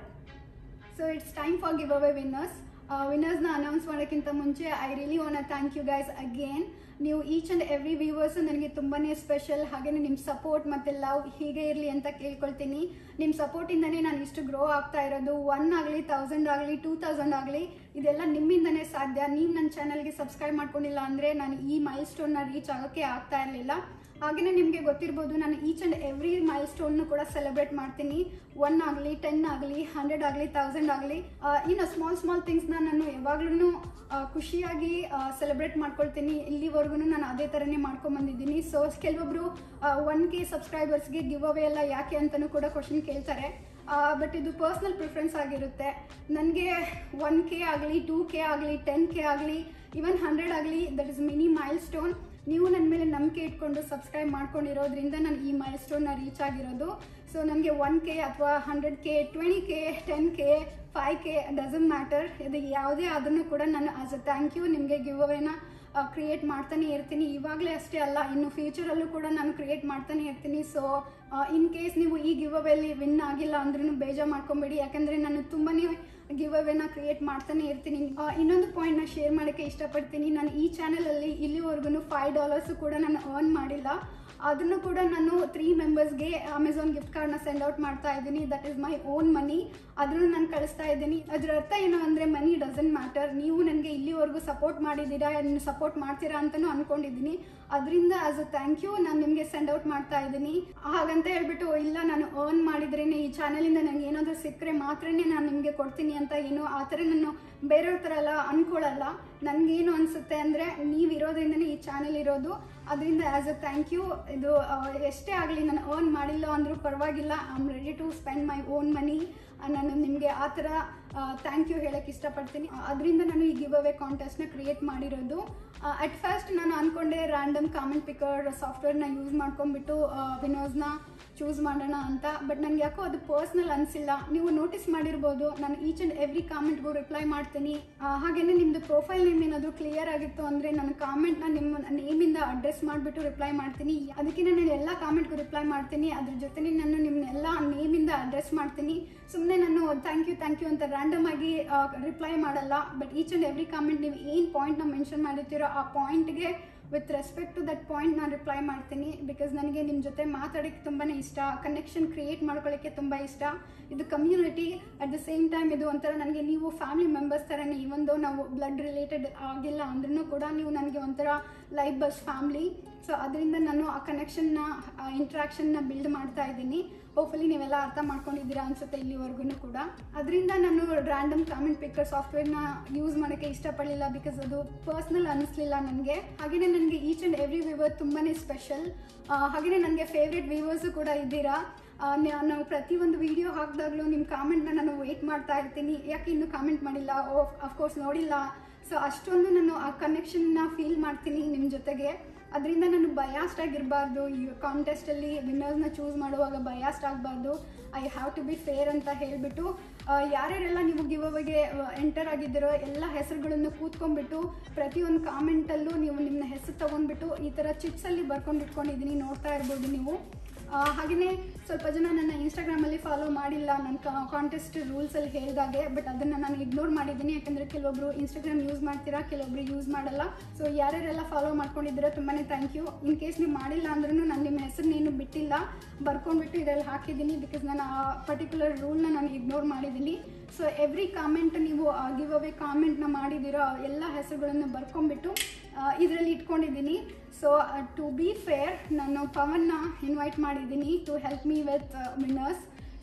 so it's time for give away winners ವಿನ್ನರ್ಸ್ನ ಅನೌನ್ಸ್ ಮಾಡೋಕ್ಕಿಂತ ಮುಂಚೆ I really want thank you guys again ನೀವು ಈಚ್ ಆ್ಯಂಡ್ ಎವ್ರಿ ವ್ಯೂವರ್ಸು ನನಗೆ ತುಂಬಾ ಸ್ಪೆಷಲ್ ಹಾಗೆಯೇ ನಿಮ್ಮ ಸಪೋರ್ಟ್ ಮತ್ತು ಲವ್ ಹೀಗೆ ಇರಲಿ ಅಂತ ಕೇಳ್ಕೊಳ್ತೀನಿ ನಿಮ್ಮ ಸಪೋರ್ಟಿಂದನೇ ನಾನು ಇಷ್ಟು ಗ್ರೋ ಆಗ್ತಾ ಇರೋದು ಒನ್ ಆಗಲಿ ತೌಸಂಡ್ ಆಗಲಿ ಟೂ ತೌಸಂಡ್ ಆಗಲಿ ಇದೆಲ್ಲ ನಿಮ್ಮಿಂದನೇ ಸಾಧ್ಯ ನೀವು ನನ್ನ ಚಾನಲ್ಗೆ ಸಬ್ಸ್ಕ್ರೈಬ್ ಮಾಡ್ಕೊಂಡಿಲ್ಲ ಅಂದರೆ ನಾನು ಈ ಮೈಲ್ ಸ್ಟೋನ್ನ ರೀಚ್ ಆಗೋಕ್ಕೆ ಆಗ್ತಾ ಇರಲಿಲ್ಲ ಹಾಗೆಯೇ ನಿಮಗೆ ಗೊತ್ತಿರ್ಬೋದು ನಾನು ಈಚ್ ಆ್ಯಂಡ್ ಎವ್ರಿ ಮೈಲ್ ಸ್ಟೋನ್ನು ಕೂಡ ಸೆಲೆಬ್ರೇಟ್ ಮಾಡ್ತೀನಿ ಒನ್ ಆಗಲಿ ಟೆನ್ ಆಗಲಿ ಹಂಡ್ರೆಡ್ ಆಗಲಿ ತೌಸಂಡ್ ಆಗಲಿ ಇನ್ನು ಸ್ಮಾಲ್ ಸ್ಮಾಲ್ ಥಿಂಗ್ಸ್ನ ನಾನು ಯಾವಾಗ್ಲೂ ಖುಷಿಯಾಗಿ ಸೆಲೆಬ್ರೇಟ್ ಮಾಡ್ಕೊಳ್ತೀನಿ ಇಲ್ಲಿವರೆಗೂ ನಾನು ಅದೇ ಥರನೇ ಮಾಡ್ಕೊಂಬಂದಿದ್ದೀನಿ ಸೊ ಕೆಲವೊಬ್ರು ಒನ್ ಕೆ ಸಬ್ಸ್ಕ್ರೈಬರ್ಸ್ಗೆ ಗಿವ್ ಅವೇ ಎಲ್ಲ ಯಾಕೆ ಅಂತಲೂ ಕೂಡ ಕ್ವಶನ್ ಕೇಳ್ತಾರೆ ಬಟ್ ಇದು ಪರ್ಸ್ನಲ್ ಪ್ರಿಫರೆನ್ಸ್ ಆಗಿರುತ್ತೆ ನನಗೆ ಒನ್ ಕೆ ಆಗಲಿ ಟೂ ಕೆ ಆಗಲಿ ಟೆನ್ ಕೆ ಆಗಲಿ ಈವನ್ ಹಂಡ್ರೆಡ್ ಆಗಲಿ that is mini milestone ನೀವು ನನ್ನ ಮೇಲೆ ನಂಬಿಕೆ ಇಟ್ಕೊಂಡು ಸಬ್ಸ್ಕ್ರೈಬ್ ಮಾಡ್ಕೊಂಡಿರೋದ್ರಿಂದ ನಾನು ಈ ಮೈಲ್ ಸ್ಟೋನ್ನ ರೀಚ್ ಆಗಿರೋದು ಸೊ ನನಗೆ ಒನ್ ಕೆ ಅಥವಾ hundred K twenty K ten K five K doesn't matter ಇದು ಯಾವುದೇ ಆದ್ರೂ ಕೂಡ ನಾನು ಆಸ್ ಅ ಥ್ಯಾಂಕ್ ಯು ನಿಮಗೆ ಗಿವ್ ಅವೇನ ಕ್ರಿಯೇಟ್ ಮಾಡ್ತಾನೆ ಇರ್ತೀನಿ ಇವಾಗಲೇ ಅಷ್ಟೇ ಅಲ್ಲ ಇನ್ನು ಫ್ಯೂಚರಲ್ಲೂ ಕೂಡ ನಾನು ಕ್ರಿಯೇಟ್ ಮಾಡ್ತಾನೆ ಇರ್ತೀನಿ ಸೊ ಇನ್ ಕೇಸ್ ನೀವು ಈ ಗಿವ್ ಅವೇಲಿ ವಿನ್ ಆಗಿಲ್ಲ ಅಂದ್ರೂ ಬೇಜಾರು ಮಾಡ್ಕೊಬೇಡಿ ಯಾಕಂದರೆ ನಾನು ತುಂಬಾ ಗಿವ್ ಅವೇನ ಕ್ರಿಯೇಟ್ ಮಾಡ್ತಾನೆ ಇರ್ತೀನಿ ಆ, ಇನ್ನೊಂದು ಪಾಯಿಂಟ್ನ ಶೇರ್ ಮಾಡೋಕ್ಕೆ ಇಷ್ಟಪಡ್ತೀನಿ ನಾನು ಈ ಚಾನಲಲ್ಲಿ ಇಲ್ಲಿವರೆಗೂ ಫೈವ್ ಡಾಲರ್ಸು ಕೂಡ ನಾನು ಅರ್ನ್ ಮಾಡಿಲ್ಲ ಅದನ್ನು ಕೂಡ ನಾನು ತ್ರೀ ಮೆಂಬರ್ಸ್ಗೆ ಅಮೆಝಾನ್ ಗಿಫ್ಟ್ ಕಾರ್ಡ್ನ ಸೆಂಡ್ ಔಟ್ ಮಾಡ್ತಾ ಇದ್ದೀನಿ that is my own money ಅದನ್ನು ನಾನು ಕಳಿಸ್ತಾ ಇದ್ದೀನಿ ಅದರ ಅರ್ಥ ಏನು ಅಂದರೆ ಮನಿ ಡಸಂಟ್ ಮ್ಯಾಟರ್ ನೀವು ನನಗೆ ಇಲ್ಲಿವರೆಗೂ ಸಪೋರ್ಟ್ ಮಾಡಿದ್ದೀರಾ ನೀವು ಸಪೋರ್ಟ್ ಮಾಡ್ತೀರಾ ಅಂತಲೂ ಅಂದ್ಕೊಂಡಿದ್ದೀನಿ ಅದರಿಂದ ಆಸ್ ಅ ಥ್ಯಾಂಕ್ ಯು ನಾನು ನಿಮಗೆ ಸೆಂಡ್ ಔಟ್ ಮಾಡ್ತಾ ಇದ್ದೀನಿ ಹಾಗಂತ ಹೇಳ್ಬಿಟ್ಟು ಇಲ್ಲ ನಾನು ಅರ್ನ್ ಮಾಡಿದ್ರೇನೆ ಈ ಚಾನಲಿಂದ ನನಗೆ ಏನಾದರೂ ಸಿಕ್ಕರೆ ಮಾತ್ರನೇ ನಾನು ನಿಮಗೆ ಕೊಡ್ತೀನಿ ಅಂತ ಏನು ಆ ಥರ ನಾನು ಬೇರೆಯವ್ರ ಥರ ಎಲ್ಲ ಅಂದ್ಕೊಳ್ಳಲ್ಲ ನನಗೇನು ಅನಿಸುತ್ತೆ ಅಂದರೆ ನೀವು ಇರೋದ್ರಿಂದನೇ ಈ ಚಾನೆಲ್ ಇರೋದು ಅದರಿಂದ ಆ್ಯಸ್ ಅ ಥ್ಯಾಂಕ್ ಯು ಇದು ಆ, ಎಷ್ಟೇ ಆಗಲಿ ನಾನು ಅರ್ನ್ ಮಾಡಿಲ್ಲ ಅಂದರೂ ಪರವಾಗಿಲ್ಲ I am ready to spend my own money ನಾನು ನಿಮಗೆ ಆ ಥರ ಥ್ಯಾಂಕ್ ಯು ಹೇಳಕ್ಕೆ ಇಷ್ಟಪಡ್ತೀನಿ ಅದರಿಂದ ನಾನು ಈ ಗಿವ್ ಅವೇ ಕಾಂಟೆಸ್ಟ್ನ ಕ್ರಿಯೇಟ್ ಮಾಡಿರೋದು ಅಟ್ ಫಸ್ಟ್ ನಾನು ಅಂದ್ಕೊಂಡೆ ರ್ಯಾಂಡಮ್ ಕಾಮೆಂಟ್ ಪಿಕರ್ ಸಾಫ್ಟ್ವೇರ್ನ ಯೂಸ್ ಮಾಡ್ಕೊಂಡ್ಬಿಟ್ಟು ವಿನೋಸ್ನ ಚೂಸ್ ಮಾಡೋಣ ಅಂತ ಬಟ್ ನನಗೆ ಯಾಕೋ ಅದು ಪರ್ಸ್ನಲ್ ಅನಿಸಿಲ್ಲ ನೀವು ನೋಟಿಸ್ ಮಾಡಿರ್ಬೋದು ನಾನು ಈಚ್ ಆ್ಯಂಡ್ ಎವ್ರಿ ಕಾಮೆಂಟ್ಗೂ ರಿಪ್ಲೈ ಮಾಡ್ತೀನಿ ಆ, ಹಾಗೇನೆ ನಿಮ್ಮದು ಪ್ರೊಫೈಲ್ ನೇಮ್ ಏನಾದರೂ ಕ್ಲಿಯರ್ ಆಗಿತ್ತು ಅಂದರೆ ನಾನು ಕಾಮೆಂಟ್ನ ನಿಮ್ಮ ನೇಮಿಂದ ಅಡ್ರೆಸ್ ಮಾಡಿಬಿಟ್ಟು ರಿಪ್ಲೈ ಮಾಡ್ತೀನಿ ಅದಕ್ಕೆ ನಾನು ಎಲ್ಲ ಕಾಮೆಂಟ್ಗೂ ರಿಪ್ಲೈ ಮಾಡ್ತೀನಿ ಅದ್ರ ಜೊತೆನೇ ನಾನು ನಿಮ್ಮನ್ನೆಲ್ಲ ನೇಮಿಂದ ಅಡ್ರೆಸ್ ಮಾಡ್ತೀನಿ ಸುಮ್ಮನೆ ನಾನು ಥ್ಯಾಂಕ್ ಯು ಥ್ಯಾಂಕ್ ಯು ಅಂತ ರ್ಯಾಂಡಮ್ ಆಗಿ ರಿಪ್ಲೈ ಮಾಡಲ್ಲ but each and every comment ನೀವು ಏನು ಪಾಯಿಂಟ್ನ ಮೆನ್ಷನ್ ಮಾಡಿರ್ತೀರೋ ಆ ಪಾಯಿಂಟ್ಗೆ with respect to that point ನಾನು ರಿಪ್ಲೈ ಮಾಡ್ತೀನಿ ಬಿಕಾಸ್ ನನಗೆ ನಿಮ್ಮ ಜೊತೆ ಮಾತಾಡೋಕ್ಕೆ ತುಂಬಾ ಇಷ್ಟ ಕನೆಕ್ಷನ್ ಕ್ರಿಯೇಟ್ ಮಾಡ್ಕೊಳ್ಳೋಕ್ಕೆ ತುಂಬ ಇಷ್ಟ ಇದು community at the same time ಇದು ಒಂಥರ ನನಗೆ ನೀವು ಫ್ಯಾಮಿಲಿ ಮೆಂಬರ್ಸ್ ಥರನೇ ಇವೊಂದು ನಾವು ಬ್ಲಡ್ ರಿಲೇಟೆಡ್ ಆಗಿಲ್ಲ ಅಂದ್ರೂ ಕೂಡ ನೀವು ನನಗೆ ಒಂಥರ ಲೈಫ್ ಬಸ್ ಫ್ಯಾಮ್ಲಿ ಸೊ ಅದರಿಂದ ನಾನು ಆ ಕನೆಕ್ಷನ್ನ ಇಂಟ್ರಾಕ್ಷನ್ನ ಬಿಲ್ಡ್ ಮಾಡ್ತಾ ಇದ್ದೀನಿ ಹೋಪ್ಫುಲಿ ನೀವೆಲ್ಲ ಅರ್ಥ ಮಾಡ್ಕೊಂಡಿದ್ದೀರಾ ಅನ್ಸುತ್ತೆ ಇಲ್ಲಿವರೆಗೂ ಕೂಡ ಅದರಿಂದ ನಾನು ರ್ಯಾಂಡಮ್ ಕಾಮೆಂಟ್ ಪಿಕ್ಕರ್ ಸಾಫ್ಟ್ವೇರ್ನ ಯೂಸ್ ಮಾಡೋಕ್ಕೆ ಇಷ್ಟಪಡಲಿಲ್ಲ ಬಿಕಾಸ್ ಅದು ಪರ್ಸ್ನಲ್ ಅನ್ನಿಸ್ಲಿಲ್ಲ ನನಗೆ ಹಾಗೆಯೇ ನನಗೆ ಈಚ್ ಆ್ಯಂಡ್ ಎವ್ರಿ ವ್ಯೂವರ್ ತುಂಬಾ ಸ್ಪೆಷಲ್ ಹಾಗೆಯೇ ನನಗೆ ಫೇವ್ರೆಟ್ ವ್ಯೂವರ್ಸು ಕೂಡ ಇದ್ದೀರಾ ಆ, ನ- ನಾವು ಪ್ರತಿಯೊಂದು ವಿಡಿಯೋ ಹಾಕಿದಾಗಲೂ ನಿಮ್ಮ ಕಾಮೆಂಟ್ನ ನಾನು ವೆಯ್ಟ್ ಮಾಡ್ತಾ ಇರ್ತೀನಿ ಯಾಕೆ ಇನ್ನೂ ಕಾಮೆಂಟ್ ಮಾಡಿಲ್ಲ ಓ ಅಫ್ಕೋರ್ಸ್ ನೋಡಿಲ್ಲ ಸೊ ಅಷ್ಟೊಂದು ನಾನು ಆ ಕನೆಕ್ಷನ್ನ ಫೀಲ್ ಮಾಡ್ತೀನಿ ನಿಮ್ಮ ಜೊತೆಗೆ ಅದರಿಂದ ನಾನು ಬಯಾಸ್ಡ್ ಆಗಿರಬಾರ್ದು ಈ ಕಾಂಟೆಸ್ಟಲ್ಲಿ ವಿನ್ನರ್ಸ್ನ ಚೂಸ್ ಮಾಡುವಾಗ ಬಯಾಸ್ಡ್ ಆಗಬಾರ್ದು I have to be fair ಅಂತ ಹೇಳಿಬಿಟ್ಟು ಯಾರ್ಯಾರೆಲ್ಲ ನೀವು ಗಿವ್ ಅವೇಗೆ ಎಂಟರ್ ಆಗಿದ್ದೀರೋ ಎಲ್ಲ ಹೆಸರುಗಳನ್ನು ಕೂತ್ಕೊಂಡ್ಬಿಟ್ಟು ಪ್ರತಿಯೊಂದು ಕಾಮೆಂಟಲ್ಲೂ ನೀವು ನಿಮ್ಮ ಹೆಸರು ತೊಗೊಂಡ್ಬಿಟ್ಟು ಈ ಥರ ಚಿಟ್ಸಲ್ಲಿ ಬರ್ಕೊಂಡು ಇಟ್ಕೊಂಡಿದ್ದೀನಿ ನೋಡ್ತಾ ಇರ್ಬೋದು ನೀವು ಹಾಗೆಯೇ ಸ್ವಲ್ಪ ಜನ ನನ್ನ ಇನ್ಸ್ಟಾಗ್ರಾಮಲ್ಲಿ ಫಾಲೋ ಮಾಡಿಲ್ಲ ನನ್ನ ಕಾಂಟೆಸ್ಟ್ ರೂಲ್ಸಲ್ಲಿ ಹೇಳಿದಾಗೆ ಬಟ್ ಅದನ್ನು ನಾನು ಇಗ್ನೋರ್ ಮಾಡಿದ್ದೀನಿ ಯಾಕಂದರೆ ಕೆಲವೊಬ್ರು ಇನ್ಸ್ಟಾಗ್ರಾಮ್ ಯೂಸ್ ಮಾಡ್ತೀರಾ ಕೆಲವೊಬ್ರು ಯೂಸ್ ಮಾಡಲ್ಲ ಸೊ ಯಾರ್ಯಾರೆಲ್ಲ ಫಾಲೋ ಮಾಡ್ಕೊಂಡಿದ್ದೀರಾ ತುಂಬಾ ಥ್ಯಾಂಕ್ ಯು ಇನ್ ಕೇಸ್ ನೀವು ಮಾಡಿಲ್ಲ ಅಂದ್ರೂ ನಾನು ನಿಮ್ಮ ಹೆಸರನ್ನೇನು ಬಿಟ್ಟಿಲ್ಲ ಬರ್ಕೊಂಡ್ಬಿಟ್ಟು ಇದರಲ್ಲಿ ಹಾಕಿದ್ದೀನಿ ಬಿಕಾಸ್ ನಾನು ಆ ಪರ್ಟಿಕ್ಯುಲರ್ ರೂಲ್ನ ನಾನು ಇಗ್ನೋರ್ ಮಾಡಿದ್ದೀನಿ ಸೊ ಎವ್ರಿ ಕಾಮೆಂಟ್ ನೀವು ಗಿವ್ ಅವೇ ಕಾಮೆಂಟ್ನ ಮಾಡಿದ್ದೀರೋ ಎಲ್ಲ ಹೆಸರುಗಳನ್ನು ಬರ್ಕೊಂಡ್ಬಿಟ್ಟು ಇದರಲ್ಲಿ ಇಟ್ಕೊಂಡಿದ್ದೀನಿ ಸೊ ಟು ಬಿ ಫೇರ್ ನಾನು ಪವನ್ನ ಇನ್ವೈಟ್ ಮಾಡಿದ್ದೀನಿ to help me with winners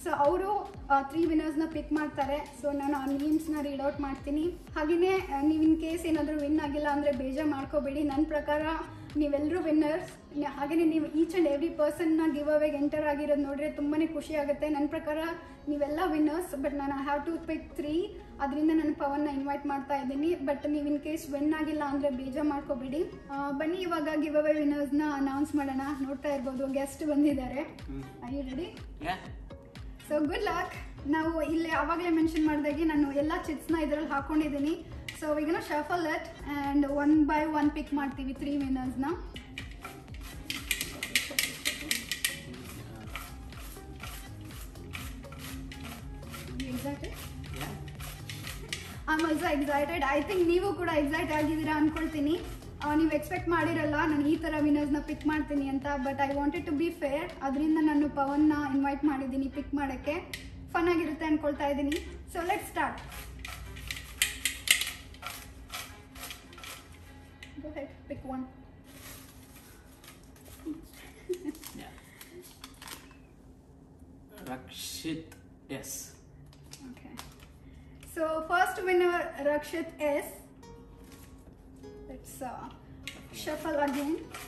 so ಅವರು ತ್ರೀ ವಿನ್ನರ್ಸ್ನ ಪಿಕ್ ಮಾಡ್ತಾರೆ ಸೊ ನಾನು ಆ ನೇಮ್ಸ್ನ ರೀಡ್ ಔಟ್ ಮಾಡ್ತೀನಿ ಹಾಗೆಯೇ ನೀವು ಇನ್ ಕೇಸ್ ಏನಾದರೂ ವಿನ್ ಆಗಿಲ್ಲ ಅಂದರೆ ಬೇಜಾರು ಮಾಡ್ಕೋಬೇಡಿ ನನ್ನ ಪ್ರಕಾರ ನೀವೆಲ್ಲರೂ ವಿನ್ನರ್ಸ್ ಹಾಗೆಯೇ ನೀವು ಈಚ್ ಆ್ಯಂಡ್ ಎವ್ರಿ ಪರ್ಸನ್ನ ಗಿವ್ ಅವೇಗೆ ಎಂಟರ್ ಆಗಿರೋದು ನೋಡಿದ್ರೆ ತುಂಬಾ ಖುಷಿ ಆಗುತ್ತೆ ನನ್ನ ಪ್ರಕಾರ ನೀವೆಲ್ಲ ವಿನ್ನರ್ಸ್ ಬಟ್ ನಾನು ಹ್ಯಾವ್ ಟು ಪಿಕ್ ತ್ರೀ ಅದರಿಂದ ನಾನು ಪವನ್ನ ಇನ್ವೈಟ್ ಮಾಡ್ತಾ ಇದ್ದೀನಿ ಬಟ್ ನೀವು ಇನ್ ಕೇಸ್ ವಿನ್ ಆಗಿಲ್ಲ ಅಂದರೆ ಬೇಜಾರು ಮಾಡ್ಕೋಬೇಡಿ ಆ, ಬನ್ನಿ ಇವಾಗ ಗಿವ್ ಅವೇ ವಿನ್ನರ್ಸ್ನ ಅನೌನ್ಸ್ ಮಾಡೋಣ ನೋಡ್ತಾ ಇರ್ಬೋದು ಗೆಸ್ಟ್ ಬಂದಿದ್ದಾರೆ I ready Yeah. So good luck ನಾವು ಇಲ್ಲಿ ಆವಾಗಲೇ ಮೆನ್ಷನ್ ಮಾಡಿದಾಗೆ ನಾನು ಎಲ್ಲ ಚಿಟ್ಸ್ನ ಇದರಲ್ಲಿ ಹಾಕೊಂಡಿದ್ದೀನಿ ಸೊ ಈಗನ shuffle it and one by one pick ಮಾಡ್ತೀವಿ ತ್ರೀ ವಿನ್ನರ್ಸ್ನ exact Yeah. I am also excited I think ನೀವು ಕೂಡ ಎಕ್ಸೈಟ್ ಆಗಿದ್ದೀರಾ ಅನ್ಕೊಳ್ತೀನಿ ನೀವು ಎಕ್ಸ್ಪೆಕ್ಟ್ ಮಾಡಿರಲ್ಲ ನಾನು ಈ ಥರ ವಿನ್ನರ್ಸ್ನ ಪಿಕ್ ಮಾಡ್ತೀನಿ ಅಂತ but I wanted to be fair ಅದರಿಂದ ನಾನು ಪವನ್ನ ಇನ್ವೈಟ್ ಮಾಡಿದ್ದೀನಿ ಪಿಕ್ ಮಾಡೋಕ್ಕೆ ಫನ್ ಆಗಿರುತ್ತೆ ಅನ್ಕೊಳ್ತಾ ಇದ್ದೀನಿ so let start pick one Yeah. Rakshit S. Okay. So first winner Rakshit S. Let's uh, shuffle again.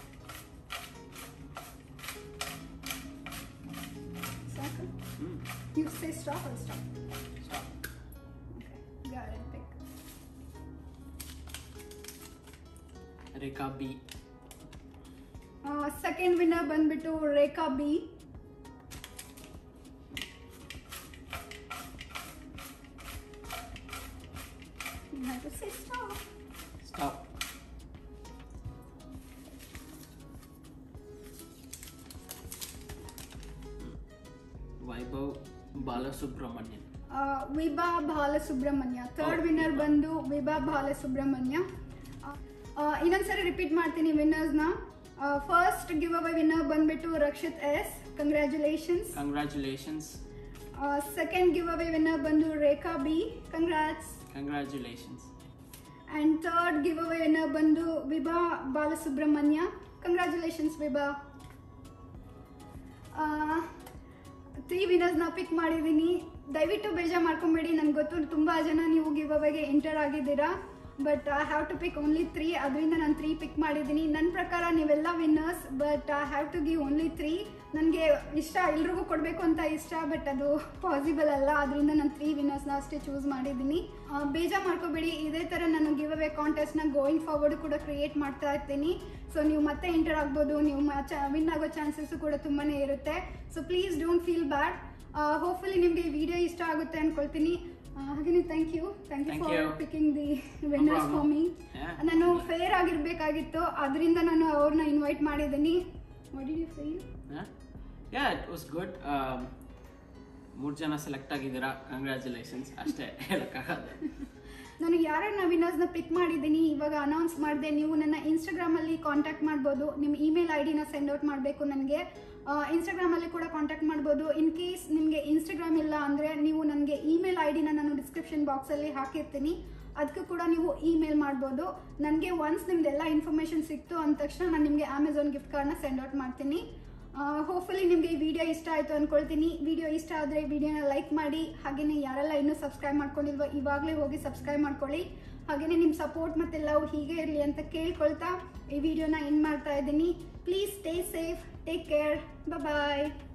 Second. Hmm. You say stop or stop? Stop. Okay. Got it. Pick. Rekha B. Uh, second winner ಬಂದ್ಬಿಟ್ಟು Rekha B You have to say stop. Stop. Vaibhav Balasubramanian. ಆ, Vibha Balasubramanya third Oh, winner Vibha. ಬಂದು ವಿಭಾ ಬಾಲಸುಬ್ರಹ್ಮಣ್ಯ ಆ, ಆ, ಇನ್ನೊಂದ್ಸರಿ repeat ಮಾಡ್ತೀನಿ ವಿನ್ನರ್ಸ್ನ first give away winner ಬಂದ್ಬಿಟ್ಟು Rakshit S congratulations Congratulations. Second give away winner ಬಂದು Rekha B congrats Congratulations. And third give away winner ಬಂದು ವಿಭಾ ಬಾಲಸುಬ್ರಹ್ಮಣ್ಯ ಕಂಗ್ರ್ಯಾಚುಲೇಷನ್ಸ್ ವಿಭಾ ತ್ರೀ ವಿನರ್ಸ್ನ ಪಿಕ್ ಮಾಡಿದ್ದೀನಿ ದಯವಿಟ್ಟು ಬೇಜಾರು ಮಾಡ್ಕೊಂಬೇಡಿ ನನಗೆ ಗೊತ್ತು ತುಂಬ ಜನ ನೀವು ಗಿವ್ ಅವೇಗೆ ಎಂಟರ್ ಆಗಿದ್ದೀರಾ but I have to pick only three ಅದರಿಂದ ನಾನು ತ್ರೀ ಪಿಕ್ ಮಾಡಿದ್ದೀನಿ ನನ್ನ ಪ್ರಕಾರ ನೀವೆಲ್ಲ winners but I have to give only three ನನಗೆ ಇಷ್ಟ ಎಲ್ರಿಗೂ ಕೊಡಬೇಕು ಅಂತ ಇಷ್ಟ ಬಟ್ ಅದು ಪಾಸಿಬಲ್ ಅಲ್ಲ ಅದರಿಂದ ನಾನು ತ್ರೀ ವಿನ್ನರ್ಸ್ನ ಅಷ್ಟೇ ಚೂಸ್ ಮಾಡಿದ್ದೀನಿ ಆ, ಬೇಜಾರು ಮಾಡ್ಕೋಬೇಡಿ ಇದೇ ಥರ ನಾನು ಗಿವ್ ಅವೇ ಕಾಂಟೆಸ್ಟ್ನ ಗೋಯಿಂಗ್ ಫಾರ್ವರ್ಡ್ ಕೂಡ ಕ್ರಿಯೇಟ್ ಮಾಡ್ತಾ ಇರ್ತೀನಿ ಸೊ ನೀವು ಮತ್ತೆ ಎಂಟರ್ ಆಗ್ಬೋದು ನೀವು ವಿನ್ ಆಗೋ ಚಾನ್ಸಸ್ಸು ಕೂಡ ತುಂಬಾ ಇರುತ್ತೆ so please don't feel bad hopefully ನಿಮಗೆ ಈ ವಿಡಿಯೋ ಇಷ್ಟ ಆಗುತ್ತೆ ಅನ್ಕೊಳ್ತೀನಿ ಆ, ಹಾಗೇನೆ thank you thank you Thank for you. Picking the winners for me Yeah. ನಾನು ಫೇರ್ ಆಗಿರ್ಬೇಕಾಗಿತ್ತು ಅದರಿಂದ ನಾನು ಅವ್ರನ್ನ ಇನ್ವೈಟ್ ಮಾಡಿದ್ದೀನಿ what did you feel Yeah, yeah it was good. Um, ಮೂರು ಜನ ಸೆಲೆಕ್ಟ್ ಆಗಿದ್ದೀರಾ ಕಂಗ್ರ್ಯಾಚುಲೇಷನ್ಸ್ ಅಷ್ಟೇ ಹೇಳಕ್ಕಾಗಲ್ಲ ನಾನು ಯಾರನ್ನ ವಿನ್ನರ್ಸ್ನ ಪಿಕ್ ಮಾಡಿದ್ದೀನಿ ಇವಾಗ ಅನೌನ್ಸ್ ಮಾಡಿದೆ ನೀವು ನನ್ನ ಇನ್ಸ್ಟಾಗ್ರಾಮಲ್ಲಿ ಕಾಂಟ್ಯಾಕ್ಟ್ ಮಾಡ್ಬೋದು ನಿಮ್ಮ ಇಮೇಲ್ ಐ ಡಿನ ಸೆಂಡ್ ಔಟ್ ಮಾಡಬೇಕು ನನಗೆ ಇನ್ಸ್ಟಾಗ್ರಾಮಲ್ಲಿ ಕೂಡ ಕಾಂಟ್ಯಾಕ್ಟ್ ಮಾಡ್ಬೋದು ಇನ್ ಕೇಸ್ ನಿಮಗೆ ಇನ್ಸ್ಟಾಗ್ರಾಮ್ ಇಲ್ಲ ಅಂದರೆ ನೀವು ನನಗೆ ಇಮೇಲ್ ಐ ಡಿನ ನಾನು ಡಿಸ್ಕ್ರಿಪ್ಷನ್ ಬಾಕ್ಸಲ್ಲಿ ಹಾಕಿರ್ತೀನಿ ಅದಕ್ಕೂ ಕೂಡ ನೀವು ಇಮೇಲ್ ಮಾಡ್ಬೋದು ನನಗೆ ಒನ್ಸ್ ನಿಮ್ದೆಲ್ಲ ಇನ್ಫಾರ್ಮೇಷನ್ ಸಿಕ್ತು ಅಂದ ತಕ್ಷಣ ನಾನು ನಿಮಗೆ ಅಮೆಝಾನ್ ಗಿಫ್ಟ್ ಕಾರ್ಡ್ನ ಸೆಂಡ್ ಔಟ್ ಮಾಡ್ತೀನಿ ಹೋಪ್ಫುಲಿ ನಿಮಗೆ ಈ ವಿಡಿಯೋ ಇಷ್ಟ ಆಯಿತು ಅಂದ್ಕೊಳ್ತೀನಿ ವಿಡಿಯೋ ಇಷ್ಟ ಆದರೆ ವಿಡಿಯೋನ ಲೈಕ್ ಮಾಡಿ ಹಾಗೆಯೇ ಯಾರೆಲ್ಲ ಇನ್ನೂ ಸಬ್ಸ್ಕ್ರೈಬ್ ಮಾಡ್ಕೊಂಡಿಲ್ವೋ ಇವಾಗಲೇ ಹೋಗಿ ಸಬ್ಸ್ಕ್ರೈಬ್ ಮಾಡ್ಕೊಳ್ಳಿ ಹಾಗೆಯೇ ನಿಮ್ಮ ಸಪೋರ್ಟ್ ಮತ್ತು ಲವ್ ಹೀಗೆ ಇರಲಿ ಅಂತ ಕೇಳ್ಕೊಳ್ತಾ ಈ ವಿಡಿಯೋನ ಎಂಡ್ ಮಾಡ್ತಾ ಇದ್ದೀನಿ please stay safe take care bye